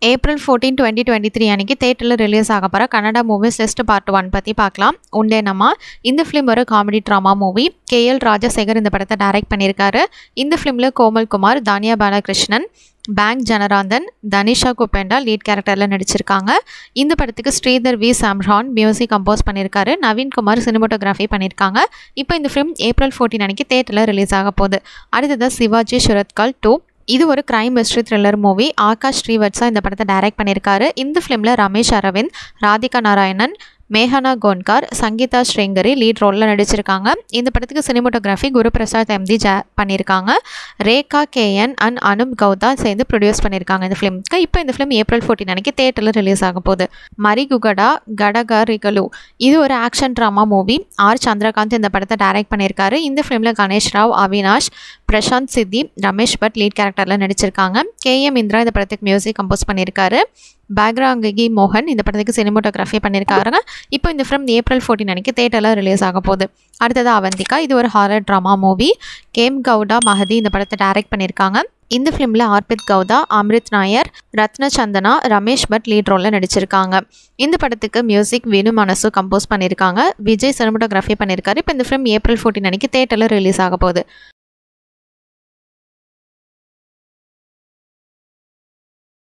April fourteen twenty twenty three அன்றைக்கி தேட்டரில் release ஆக போகிற Kannada movies list part one பற்றி பார்க்கலாம் உண்டேனம்மா இந்த ஃபிலிம் ஒரு comedy drama movie K L Rajasekhar இந்த படத்தை டைரக்ட் பண்ணியிருக்காரு இந்த ஃபிலிமில் கோமல் குமார் தானியா பாலகிருஷ்ணன் பேங்க் ஜனராந்தன் தனிஷா குப்பேண்டா லீட் கேரக்டரில் நடிச்சிருக்காங்க இந்த படத்துக்கு Sridhar V Sambhram music compose பண்ணியிருக்காரு நவீன்குமார் சினிமோட்டோகிராஃபி பண்ணியிருக்காங்க இப்போ இந்த ஃபிலிம் ஏப்ரல் ஃபோர்டீன் அன்றைக்கி தேட்டரில் ரிலீஸ் ஆக போகுது அடுத்ததாக சிவாஜி சுரத்கால் டூ இது ஒரு crime mystery thriller movie Akash Srivatsa இந்த படத்தை டைரக்ட் பண்ணியிருக்காரு இந்த ஃபிலிமில் ரமேஷ் அரவிந்த் ராதிகா நாராயணன் மேஹனா கோன்கார் சங்கீதா ஸ்ரீங்கரி லீட் ரோலில் நடிச்சிருக்காங்க இந்த படத்துக்கு சினிமோட்டோகிராஃபி குருபிரசாத் எம்டி ஜா பண்ணியிருக்காங்க ரேகா கேஎன் அண்ட் அனுப் கௌதா சேர்ந்து ப்ரொடியூஸ் பண்ணியிருக்காங்க இந்த ஃபிலிம்க்கு இப்போ இந்த ஃபிலிம் ஏப்ரல் ஃபோர்டீன் அன்றைக்கி தேட்டரில் ரிலீஸ் ஆக போகுது மரிகுகடா கடகரிகலு இது ஒரு action drama movie R Chandrakanth இந்த படத்தை டைரக்ட் பண்ணியிருக்காரு இந்த ஃபிலிமில் கணேஷ் ராவ் அவினாஷ் பிரசாந்த் சித்தி ரமேஷ் பட் லீட் கேரக்டரில் நடிச்சிருக்காங்க கே எம் இந்திரா இந்த படத்துக்கு மியூசிக் கம்போஸ் பண்ணியிருக்காரு பேக்ராங்கி மோகன் இந்த படத்துக்கு சினிமோட்டோகிராஃபி பண்ணியிருக்காருங்க இப்போ இந்த ஃபிலிம் ஏப்ரல் ஃபோர்டீன் அன்றைக்கி தேட்டரில் ரிலீஸ் ஆக போகுது அடுத்தது அவந்திகா இது ஒரு ஹாரர் ட்ராமா மூவி கேம் கவுடா மஹதி இந்த படத்தை டைரக்ட் பண்ணியிருக்காங்க இந்த ஃபிலிமில் ஆர்பித் கவுதா அம்ரித் நாயர் ரத்ன சந்தனா ரமேஷ் பட் லீட் ரோலில் நடிச்சிருக்காங்க இந்த படத்துக்கு மியூசிக் வேணு மனசு கம்போஸ் பண்ணியிருக்காங்க விஜய் சினிமோட்டோகிராஃபி பண்ணியிருக்காரு இப்போ இந்த ஃபிலிம் ஏப்ரல் ஃபோர்டீன் அன்றைக்கி தேட்டரில் ரிலீஸ் ஆக போகுது